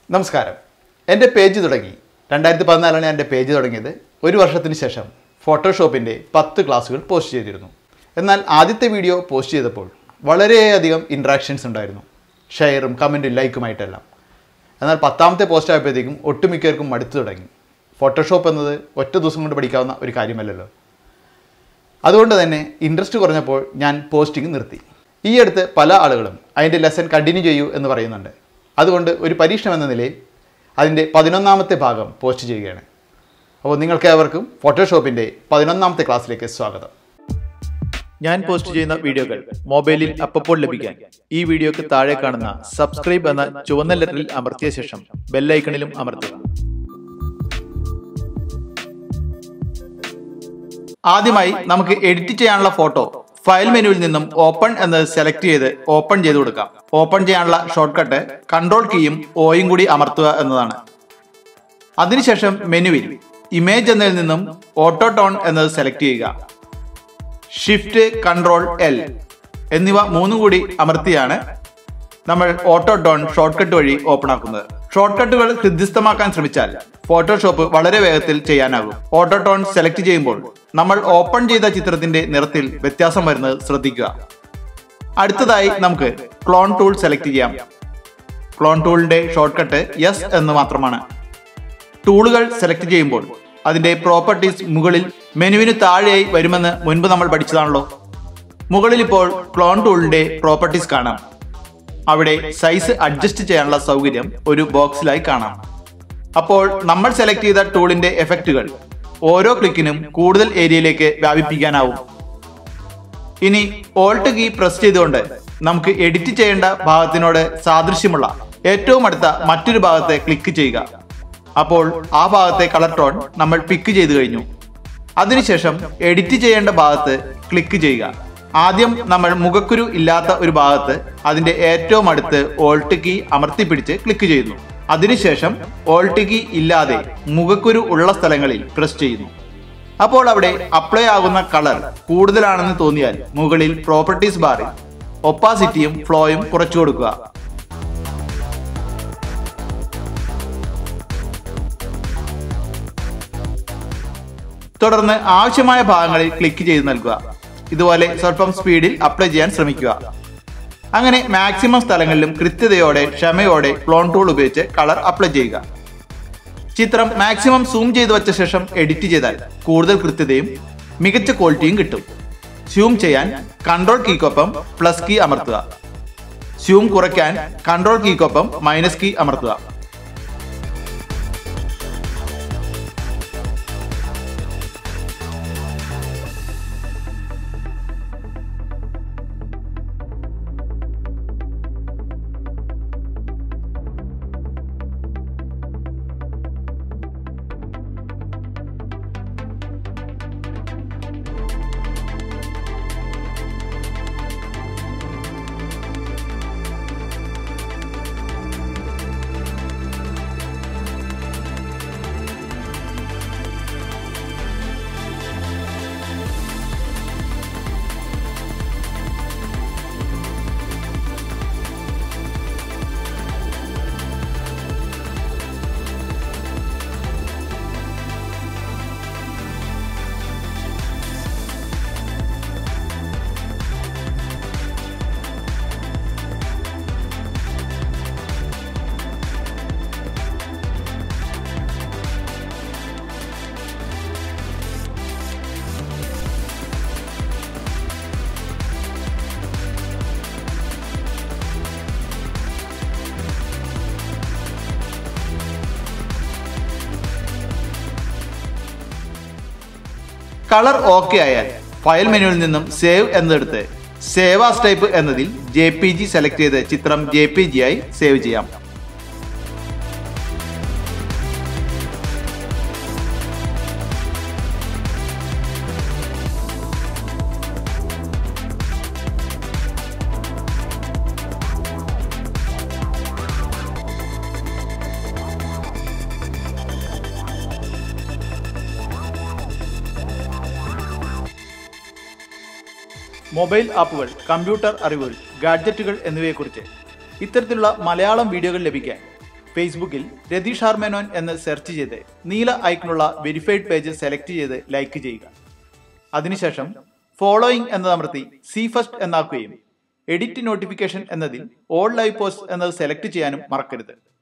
നമസ്കാരം എൻ്റെ പേജ് തുടങ്ങി രണ്ടായിരത്തി പതിനാലാണ് എൻ്റെ പേജ് തുടങ്ങിയത് ഒരു വർഷത്തിന് ശേഷം ഫോട്ടോഷോപ്പിൻ്റെ പത്ത് ക്ലാസ്സുകൾ പോസ്റ്റ് ചെയ്തിരുന്നു എന്നാൽ ആദ്യത്തെ വീഡിയോ പോസ്റ്റ് ചെയ്തപ്പോൾ വളരെയധികം ഇൻട്രാക്ഷൻസ് ഉണ്ടായിരുന്നു ഷെയറും കമൻറ്റും ലൈക്കുമായിട്ടെല്ലാം എന്നാൽ പത്താമത്തെ പോസ്റ്റ് ആയപ്പോഴത്തേക്കും ഒട്ടുമിക്കവർക്കും മടുത്തു തുടങ്ങി ഫോട്ടോഷോപ്പ് എന്നത് ഒറ്റ ദിവസം കൊണ്ട് പഠിക്കാവുന്ന ഒരു കാര്യമല്ലല്ലോ അതുകൊണ്ട് തന്നെ ഇൻട്രസ്റ്റ് കുറഞ്ഞപ്പോൾ ഞാൻ പോസ്റ്റിംഗ് നിർത്തി ഈ അടുത്ത് പല ആളുകളും അതിൻ്റെ ലെസൺ കണ്ടിന്യൂ ചെയ്യൂ എന്ന് പറയുന്നുണ്ട് അതുകൊണ്ട് ഒരു പരീക്ഷണം എന്ന നിലയിൽ അതിൻ്റെ പതിനൊന്നാമത്തെ ഭാഗം പോസ്റ്റ് ചെയ്യുകയാണ് അപ്പോൾ നിങ്ങൾക്ക് ഏവർക്കും ഫോട്ടോഷോപ്പിൻ്റെ പതിനൊന്നാമത്തെ ക്ലാസ്സിലേക്ക് സ്വാഗതം ഞാൻ പോസ്റ്റ് ചെയ്യുന്ന വീഡിയോകൾ മൊബൈലിൽ അപ്പോൾ ലഭിക്കാൻ ഈ വീഡിയോക്ക് താഴെ കാണുന്ന സബ്സ്ക്രൈബ് എന്ന ചുവന്ന ലെറ്ററിൽ അമർത്തിയ ശേഷം ബെല്ലൈക്കണിലും അമർത്തുക ആദ്യമായി നമുക്ക് എഡിറ്റ് ചെയ്യാനുള്ള ഫോട്ടോ ഫയൽ മെനുവിൽ നിന്നും ഓപ്പൺ എന്നത് സെലക്ട് ചെയ്ത് ഓപ്പൺ ചെയ്ത് കൊടുക്കാം ഓപ്പൺ ചെയ്യാനുള്ള ഷോർട്ട് കട്ട് കൺട്രോൾ കീയും ഓയും കൂടി അമർത്തുക എന്നതാണ് അതിനുശേഷം മെനുവിൽ ഇമേജ് എന്നതിൽ നിന്നും ഓട്ടോ ടോൺ എന്നത് സെലക്ട് ചെയ്യുക ഷിഫ്റ്റ് കൺട്രോൾ എൽ എന്നിവ മൂന്നും കൂടി അമർത്തിയാണ് നമ്മൾ ഓട്ടോ ടോൺ ഷോർട്ട് കട്ട് വഴി ഓപ്പൺ ആക്കുന്നത് ഷോർട്ട് കട്ടുകൾ ഹൃദ്യസ്ഥമാക്കാൻ ശ്രമിച്ചാൽ ഫോട്ടോഷോപ്പ് വളരെ വേഗത്തിൽ ചെയ്യാനാകും ഓട്ടോ ടോൺ സെലക്ട് ചെയ്യുമ്പോൾ നമ്മൾ ഓപ്പൺ ചെയ്ത ചിത്രത്തിന്റെ നിറത്തിൽ വ്യത്യാസം വരുന്നത് ശ്രദ്ധിക്കുക അടുത്തതായി നമുക്ക് ക്ലോൺ ടൂൾ സെലക്ട് ചെയ്യാം ക്ലോൺ ടൂളിന്റെ ഷോർട്ട് കട്ട് യെസ് എന്ന് മാത്രമാണ് ടൂളുകൾ സെലക്ട് ചെയ്യുമ്പോൾ അതിന്റെ പ്രോപ്പർട്ടീസ് മുകളിൽ മെനുവിന് താഴെയായി വരുമെന്ന് മുൻപ് നമ്മൾ പഠിച്ചതാണല്ലോ മുകളിൽ ഇപ്പോൾ ക്ലോൺ ടൂളിന്റെ പ്രോപ്പർട്ടീസ് കാണാം അവിടെ സൈസ് അഡ്ജസ്റ്റ് ചെയ്യാനുള്ള സൗകര്യം ഒരു ബോക്സിലായി കാണാം അപ്പോൾ നമ്മൾ സെലക്ട് ചെയ്ത ടൂളിന്റെ എഫക്റ്റുകൾ ഓരോ ക്ലിക്കിനും കൂടുതൽ ഏരിയയിലേക്ക് വ്യാപിപ്പിക്കാനാവും ഇനി ഓൾട്ട് കീ പ്രസ് ചെയ്തുകൊണ്ട് നമുക്ക് എഡിറ്റ് ചെയ്യേണ്ട ഭാഗത്തിനോട് സാദൃശ്യമുള്ള ഏറ്റവും അടുത്ത മറ്റൊരു ഭാഗത്തെ ക്ലിക്ക് ചെയ്യുക അപ്പോൾ ആ ഭാഗത്തെ കളർ ടോൺ നമ്മൾ പിക്ക് ചെയ്തു കഴിഞ്ഞു അതിനുശേഷം എഡിറ്റ് ചെയ്യേണ്ട ഭാഗത്ത് ക്ലിക്ക് ചെയ്യുക ആദ്യം നമ്മൾ മുഖക്കുരു ഇല്ലാത്ത ഒരു ഭാഗത്ത് അതിന്റെ ഏറ്റവും അടുത്ത് ഓൾട്ട് കീ അമർത്തിപ്പിടിച്ച് ക്ലിക്ക് ചെയ്യുന്നു അതിനുശേഷം ഓൾട്ട് കീ ഇല്ലാതെ മുഖക്കുരു ഉള്ള സ്ഥലങ്ങളിൽ പ്രസ് ചെയ്യുന്നു അപ്പോൾ അവിടെ അപ്ലൈ ആകുന്ന കളർ കൂടുതലാണെന്ന് തോന്നിയാൽ മുകളിൽ പ്രോപ്പർട്ടീസ് ബാറിൽ ഒപ്പാസിറ്റിയും ഫ്ലോയും കുറച്ചു കൊടുക്കുക തുടർന്ന് ആവശ്യമായ ഭാഗങ്ങളിൽ ക്ലിക്ക് ചെയ്ത് നൽകുക ഇതുപോലെ സ്വല്പം സ്പീഡിൽ അപ്ലൈ ചെയ്യാൻ ശ്രമിക്കുക അങ്ങനെ മാക്സിമം സ്ഥലങ്ങളിലും കൃത്യതയോടെ ക്ഷമയോടെ ക്ലോൺ ടൂൾ ഉപയോഗിച്ച് കളർ അപ്ലൈ ചെയ്യുക ചിത്രം മാക്സിമം സൂം ചെയ്ത് വെച്ച ശേഷം എഡിറ്റ് ചെയ്താൽ കൂടുതൽ കൃത്യതയും മികച്ച ക്വാളിറ്റിയും കിട്ടും സൂം ചെയ്യാൻ കൺട്രോൾ കീക്കൊപ്പം പ്ലസ് കീ അമർത്തുക സൂം കുറയ്ക്കാൻ കൺട്രോൾ കീക്കൊപ്പം മൈനസ് കീ അമർത്തുക കളർ ഓക്കെ ആയാൽ ഫയൽ മെനുവിൽ നിന്നും സേവ് എന്നെടുത്ത് സേവ് ആസ് ടൈപ്പ് എന്നതിൽ ജെ പി ജി സെലക്ട് ചെയ്ത് ചിത്രം ജെ പി ജി ആയി സേവ് ചെയ്യാം മൊബൈൽ ആപ്പുകൾ കമ്പ്യൂട്ടർ അറിവുകൾ ഗാഡ്ജറ്റുകൾ എന്നിവയെക്കുറിച്ച് ഇത്തരത്തിലുള്ള മലയാളം വീഡിയോകൾ ലഭിക്കാൻ ഫേസ്ബുക്കിൽ രതീഷ് ആർ മേനോൻ എന്ന് സെർച്ച് ചെയ്ത് നീല ഐക്കണുള്ള വെരിഫൈഡ് പേജ് സെലക്ട് ചെയ്ത് ലൈക്ക് ചെയ്യുക അതിനുശേഷം ഫോളോയിങ് എന്നതമർത്തി സി ഫസ്റ്റ് എന്നാക്കുകയും എഡിറ്റ് നോട്ടിഫിക്കേഷൻ എന്നതിൽ ഓൾ ലൈവ് പോസ്റ്റ് എന്നത് സെലക്ട് ചെയ്യാനും മറക്കരുത്